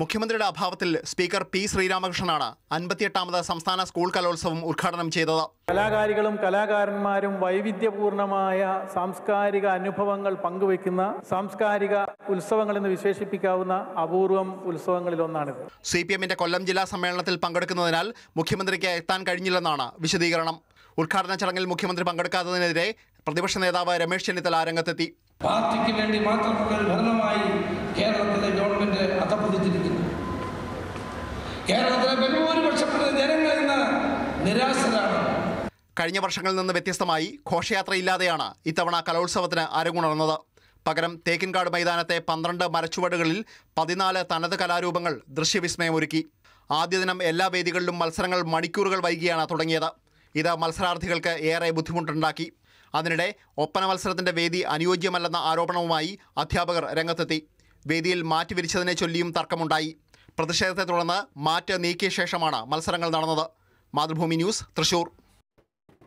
മുഖ്യമന്ത്രിയുടെ അഭാവത്തിൽ speaker P ശ്രീരാമകൃഷ്ണനാണ് അൻപത്തിയെട്ടാമത് സംസ്ഥാന സ്കൂൾ കലോത്സവം ഉദ്ഘാടനം ചെയ്തത് കലാകാരികളും കലാകാരന്മാരും വൈവിധ്യപൂർണമായ സാംസ്കാരിക അനുഭവങ്ങൾ പങ്കുവയ്ക്കുന്ന സാംസ്കാരിക ഉത്സവങ്ങൾ എന്ന് വിശേഷിപ്പിക്കാവുന്ന അപൂർവം ഉത്സവങ്ങളിലൊന്നാണിത് സി പി എമ്മിന്റെ കൊല്ലം ജില്ലാ സമ്മേളനത്തിൽ പങ്കെടുക്കുന്നതിനാൽ മുഖ്യമന്ത്രിക്ക് എത്താൻ കഴിഞ്ഞില്ലെന്നാണ് വിശദീകരണം ഉദ്ഘാടന ചടങ്ങിൽ മുഖ്യമന്ത്രി പങ്കെടുക്കാത്തതിനെതിരെ പ്രതിപക്ഷ നേതാവ് രമേശ് ചെന്നിത്തല രംഗത്തെത്തി പാർട്ടിക്ക് വേണ്ടി മാത്രമുള്ള ഒരു ഭരണമായി കേരളത്തിലെ ഗവൺമെന്റ് അധപ്പതിച്ചിരിക്കുന്നു കേരളത്തിലെ ബഹുഭൂരിപക്ഷപ്പെട്ട ജനങ്ങൾ ഇന്ന് നിരാശരാണ് കഴിഞ്ഞ വർഷങ്ങളിൽ നിന്ന് വ്യത്യസ്തമായി ഘോഷയാത്രയില്ലാതെയാണ് ഇത്തവണ കലോത്സവത്തിന് അരങ്ങുണർന്നത് പകരം തേക്കിൻകാട് മൈതാനത്തെ പന്ത്രണ്ട് മരച്ചുവടുകളിൽ പതിനാല് തനത് കലാരൂപങ്ങൾ ദൃശ്യവിസ്മയമൊരുക്കി ആദ്യ ദിനം എല്ലാ വേദികളിലും മത്സരങ്ങൾ മണിക്കൂറുകൾ വൈകിയാണ് തുടങ്ങിയത് ഇത് മത്സരാർത്ഥികൾക്ക് ഏറെ ബുദ്ധിമുട്ടുണ്ടാക്കി അതിനിടെ ഒപ്പന മത്സരത്തിന്റെ വേദി അനുയോജ്യമല്ലെന്ന ആരോപണവുമായി അധ്യാപകർ രംഗത്തെത്തി വേദിയിൽ മാറ്റി വിരിച്ചതിനെ ചൊല്ലിയും തർക്കമുണ്ടായി പ്രതിഷേധത്തെ തുടർന്ന് മാറ്റ് നീക്കിയ ശേഷമാണ് മത്സരങ്ങൾ നടന്നത് മാതൃഭൂമി ന്യൂസ് തൃശൂർ